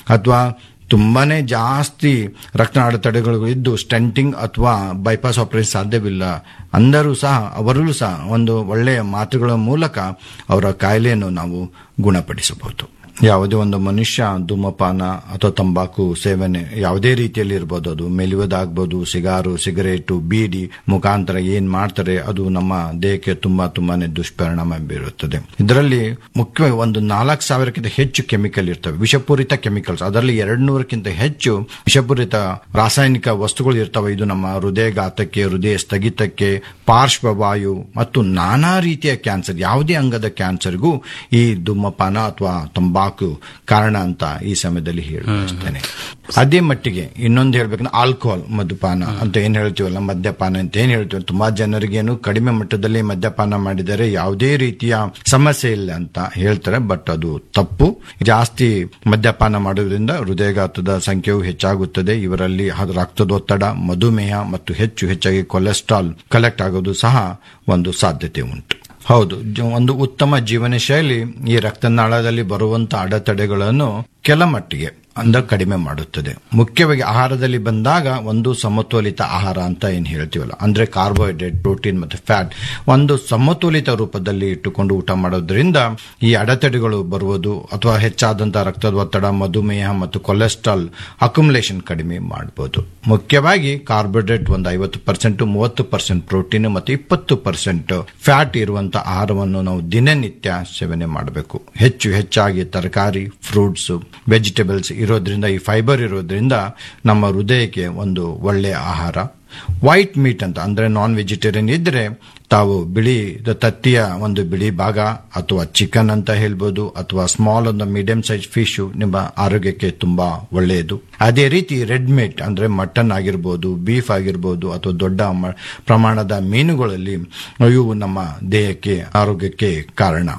ಅಥವಾ ತುಂಬಾನೇ ಜಾಸ್ತಿ ರಕ್ತನಾಳ ತಡೆಗಳು ಇದ್ದು ಸ್ಟೆಂಟಿಂಗ್ ಅಥವಾ ಬೈಪಾಸ್ ಆಪರೇಷನ್ ಸಾಧ್ಯವಿಲ್ಲ ಅಂದರೂ ಸಹ ಅವರಲ್ಲೂ ಸಹ ಒಂದು ಒಳ್ಳೆಯ ಮಾತುಗಳ ಮೂಲಕ ಅವರ ಕಾಯಿಲೆಯನ್ನು ನಾವು ಗುಣಪಡಿಸಬಹುದು ಯಾವುದೇ ಒಂದು ಮನುಷ್ಯ ಧೂಮಪಾನ ಅಥವಾ ತಂಬಾಕು ಸೇವನೆ ಯಾವುದೇ ರೀತಿಯಲ್ಲಿ ಇರ್ಬೋದು ಅದು ಮೆಲುವುದಾಗ್ಬೋದು ಸಿಗಾರು ಸಿಗರೇಟು ಬೀಡಿ ಮುಖಾಂತರ ಏನ್ ಮಾಡ್ತಾರೆ ಅದು ನಮ್ಮ ದೇಹಕ್ಕೆ ತುಂಬಾ ತುಂಬಾನೇ ದುಷ್ಪರಿಣಾಮ ಬೀರುತ್ತದೆ ಇದರಲ್ಲಿ ಮುಖ್ಯವಾಗಿ ಒಂದು ನಾಲ್ಕು ಸಾವಿರಕ್ಕಿಂತ ಹೆಚ್ಚು ಕೆಮಿಕಲ್ ಇರ್ತವೆ ವಿಷಪೂರಿತ ಕೆಮಿಕಲ್ಸ್ ಅದರಲ್ಲಿ ಎರಡು ನೂರಕ್ಕಿಂತ ಹೆಚ್ಚು ವಿಷಪೂರಿತ ರಾಸಾಯನಿಕ ವಸ್ತುಗಳು ಇರ್ತವೆ ಇದು ನಮ್ಮ ಹೃದಯಘಾತಕ್ಕೆ ಹೃದಯ ಸ್ಥಗಿತಕ್ಕೆ ಪಾರ್ಶ್ವವಾಯು ಮತ್ತು ನಾನಾ ರೀತಿಯ ಕ್ಯಾನ್ಸರ್ ಯಾವುದೇ ಅಂಗದ ಕ್ಯಾನ್ಸರ್ಗೂ ಈ ಧೂಮಪಾನ ಅಥವಾ ತಂಬಾಕು ಕಾರಣ ಅಂತ ಈ ಸಮಯದಲ್ಲಿ ಹೇಳ್ತೇನೆ ಅದೇ ಮಟ್ಟಿಗೆ ಇನ್ನೊಂದು ಹೇಳ್ಬೇಕಂದ್ರೆ ಆಲ್ಕೋಹಾಲ್ ಮದ್ಯಪಾನ ಅಂತ ಏನ್ ಹೇಳ್ತೀವಲ್ಲ ಮದ್ಯಪಾನ ಅಂತ ಏನ್ ಹೇಳ್ತೀವಿ ತುಂಬಾ ಜನರಿಗೇನು ಕಡಿಮೆ ಮಟ್ಟದಲ್ಲಿ ಮದ್ಯಪಾನ ಮಾಡಿದರೆ ಯಾವುದೇ ರೀತಿಯ ಸಮಸ್ಯೆ ಇಲ್ಲ ಅಂತ ಹೇಳ್ತಾರೆ ಬಟ್ ಅದು ತಪ್ಪು ಜಾಸ್ತಿ ಮದ್ಯಪಾನ ಮಾಡೋದ್ರಿಂದ ಹೃದಯಘಾತದ ಸಂಖ್ಯೆಯು ಹೆಚ್ಚಾಗುತ್ತದೆ ಇವರಲ್ಲಿ ಅದು ರಕ್ತದೊತ್ತಡ ಮಧುಮೇಹ ಮತ್ತು ಹೆಚ್ಚು ಹೆಚ್ಚಾಗಿ ಕೊಲೆಸ್ಟ್ರಾಲ್ ಕಲೆಕ್ಟ್ ಆಗೋದು ಸಹ ಒಂದು ಸಾಧ್ಯತೆ ಉಂಟು ಹೌದು ಜ- ಒಂದು ಉತ್ತಮ ಜೀವನ ಶೈಲಿ ಈ ರಕ್ತನಾಳದಲ್ಲಿ ಬರುವಂತ ಅಡೆತಡೆಗಳನ್ನು ಕೆಲ ಮಟ್ಟಿಗೆ ಅಂದ ಕಡಿಮೆ ಮಾಡುತ್ತದೆ ಮುಖ್ಯವಾಗಿ ಆಹಾರದಲ್ಲಿ ಬಂದಾಗ ಒಂದು ಸಮತೋಲಿತ ಆಹಾರ ಅಂತ ಏನ್ ಹೇಳ್ತೀವಲ್ಲ ಅಂದ್ರೆ ಕಾರ್ಬೋಹೈಡ್ರೇಟ್ ಪ್ರೋಟೀನ್ ಮತ್ತು ಫ್ಯಾಟ್ ಒಂದು ಸಮತೋಲಿತ ರೂಪದಲ್ಲಿ ಇಟ್ಟುಕೊಂಡು ಊಟ ಮಾಡೋದ್ರಿಂದ ಈ ಅಡೆತಡೆಗಳು ಬರುವುದು ಅಥವಾ ಹೆಚ್ಚಾದಂತಹ ರಕ್ತದ ಒತ್ತಡ ಮಧುಮೇಹ ಮತ್ತು ಕೊಲೆಸ್ಟ್ರಾಲ್ ಅಕ್ಯುಮುಲೇಷನ್ ಕಡಿಮೆ ಮಾಡಬಹುದು ಮುಖ್ಯವಾಗಿ ಕಾರ್ಬೋಹೈಡ್ರೇಟ್ ಒಂದು ಐವತ್ತು ಪರ್ಸೆಂಟ್ ಮೂವತ್ತು ಪರ್ಸೆಂಟ್ ಪ್ರೋಟೀನ್ ಮತ್ತು ಇಪ್ಪತ್ತು ಪರ್ಸೆಂಟ್ ಫ್ಯಾಟ್ ಇರುವಂತ ಆಹಾರವನ್ನು ನಾವು ದಿನನಿತ್ಯ ಸೇವನೆ ಮಾಡಬೇಕು ಹೆಚ್ಚು ಹೆಚ್ಚಾಗಿ ತರಕಾರಿ ಫ್ರೂಟ್ಸ್ ವೆಜಿಟೇಬಲ್ಸ್ ಇರೋದ್ರಿಂದ ಈ ಫೈಬರ್ ಇರೋದ್ರಿಂದ ನಮ್ಮ ಹೃದಯಕ್ಕೆ ಒಂದು ಒಳ್ಳೆಯ ಆಹಾರ ವೈಟ್ ಮೀಟ್ ಅಂತ ಅಂದ್ರೆ ನಾನ್ ವೆಜಿಟೇರಿಯನ್ ಇದ್ರೆ ತಾವು ಬಿಳಿ ತತ್ತಿಯ ಒಂದು ಬಿಳಿ ಭಾಗ ಅಥವಾ ಚಿಕನ್ ಅಂತ ಹೇಳ್ಬೋದು ಅಥವಾ ಸ್ಮಾಲ್ ಒಂದು ಮೀಡಿಯಂ ಸೈಜ್ ಫಿಶ್ ನಿಮ್ಮ ಆರೋಗ್ಯಕ್ಕೆ ತುಂಬಾ ಒಳ್ಳೆಯದು ಅದೇ ರೀತಿ ರೆಡ್ ಮೀಟ್ ಅಂದ್ರೆ ಮಟನ್ ಆಗಿರ್ಬೋದು ಬೀಫ್ ಆಗಿರ್ಬೋದು ಅಥವಾ ದೊಡ್ಡ ಮ- ಪ್ರಮಾಣದ ಮೀನುಗಳಲ್ಲಿ ಇವು ನಮ್ಮ ದೇಹಕ್ಕೆ ಆರೋಗ್ಯಕ್ಕೆ ಕಾರಣ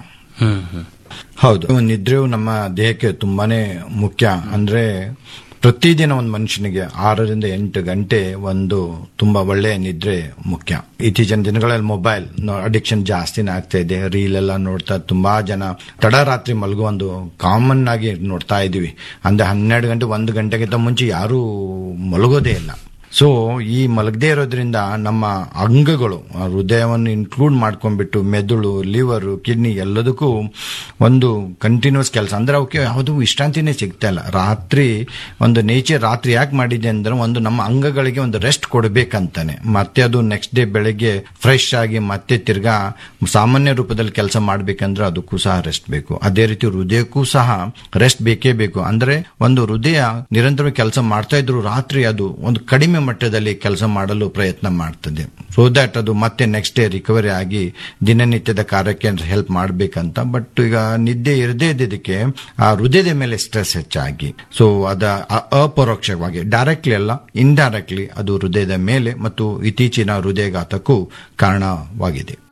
ಹೌದು ನಿದ್ರೆಯು ನಮ್ಮ ದೇಹಕ್ಕೆ ತುಂಬಾನೇ ಮುಖ್ಯ ಅಂದ್ರೆ ಪ್ರತಿದಿನ ಒಂದು ಮನುಷ್ಯನಿಗೆ ಆರರಿಂದ ಎಂಟು ಗಂಟೆ ಒಂದು ತುಂಬಾ ಒಳ್ಳೆಯ ನಿದ್ರೆ ಮುಖ್ಯ ಇತ್ತೀಚಿನ ದಿನಗಳಲ್ಲಿ ಮೊಬೈಲ್ ಅಡಿಕ್ಷನ್ ಜಾಸ್ತಿನೇ ಆಗ್ತಾ ಇದೆ ರೀಲ್ ಎಲ್ಲ ನೋಡ್ತಾ ತುಂಬಾ ಜನ ತಡರಾತ್ರಿ ಮಲಗೋ ಒಂದು ಕಾಮನ್ ಆಗಿ ನೋಡ್ತಾ ಇದೀವಿ ಅಂದ್ರೆ ಹನ್ನೆರಡು ಗಂಟೆ ಒಂದು ಗಂಟೆಗಿಂತ ಮುಂಚೆ ಯಾರೂ ಮಲಗೋದೇ ಇಲ್ಲ ಸೊ ಈ ಮಲಗದೇ ಇರೋದ್ರಿಂದ ನಮ್ಮ ಅಂಗಗಳು ಆ ಹೃದಯವನ್ನು ಇನ್ಕ್ಲೂಡ್ ಮಾಡ್ಕೊಂಡ್ಬಿಟ್ಟು ಮೆದುಳು ಲಿವರು ಕಿಡ್ನಿ ಎಲ್ಲದಕ್ಕೂ ಒಂದು ಕಂಟಿನ್ಯೂಸ್ ಕೆಲಸ ಅಂದ್ರೆ ಅವಕ್ಕೆ ಯಾವುದು ವಿಶ್ರಾಂತಿನೇ ಸಿಗ್ತಾ ಇಲ್ಲ ರಾತ್ರಿ ಒಂದು ನೇಚರ್ ರಾತ್ರಿ ಯಾಕೆ ಮಾಡಿದೆ ಅಂದ್ರೆ ಒಂದು ನಮ್ಮ ಅಂಗಗಳಿಗೆ ಒಂದು ರೆಸ್ಟ್ ಕೊಡಬೇಕಂತಾನೆ ಮತ್ತೆ ಅದು ನೆಕ್ಸ್ಟ್ ಡೇ ಬೆಳಗ್ಗೆ ಫ್ರೆಶ್ ಆಗಿ ಮತ್ತೆ ತಿರ್ಗಾ ಸಾಮಾನ್ಯ ರೂಪದಲ್ಲಿ ಕೆಲಸ ಮಾಡ್ಬೇಕಂದ್ರೆ ಅದಕ್ಕೂ ಸಹ ರೆಸ್ಟ್ ಬೇಕು ಅದೇ ರೀತಿ ಹೃದಯಕ್ಕೂ ಸಹ ರೆಸ್ಟ್ ಬೇಕೇ ಬೇಕು ಅಂದ್ರೆ ಒಂದು ಹೃದಯ ನಿರಂತರ ಕೆಲಸ ಮಾಡ್ತಾ ಇದ್ರು ರಾತ್ರಿ ಅದು ಒಂದು ಕಡಿಮೆ ಮಟ್ಟದಲ್ಲಿ ಕೆಲಸ ಮಾಡಲು ಪ್ರಯತ್ನ ಮಾಡ್ತದೆ ಸೊ ದಟ್ ಅದು ಮತ್ತೆ ನೆಕ್ಸ್ಟ್ ಡೇ ರಿಕವರಿ ಆಗಿ ದಿನನಿತ್ಯದ ಕಾರ್ಯಕ್ಕೆ ಹೆಲ್ಪ್ ಮಾಡ್ಬೇಕಂತ ಬಟ್ ಈಗ ನಿದ್ದೆ ಇರದೇ ಇದ್ದದಕ್ಕೆ ಆ ಹೃದಯದ ಮೇಲೆ ಸ್ಟ್ರೆಸ್ ಹೆಚ್ಚಾಗಿ ಸೊ ಅದ ಅ- ಅಪರೋಕ್ಷವಾಗಿ ಡೈರೆಕ್ಟ್ಲಿ ಅಲ್ಲ ಇಂಡೈರೆಕ್ಟ್ಲಿ ಅದು ಹೃದಯದ ಮೇಲೆ ಮತ್ತು ಇತ್ತೀಚಿನ ಹೃದಯಘಾತಕ್ಕೂ ಕಾರಣವಾಗಿದೆ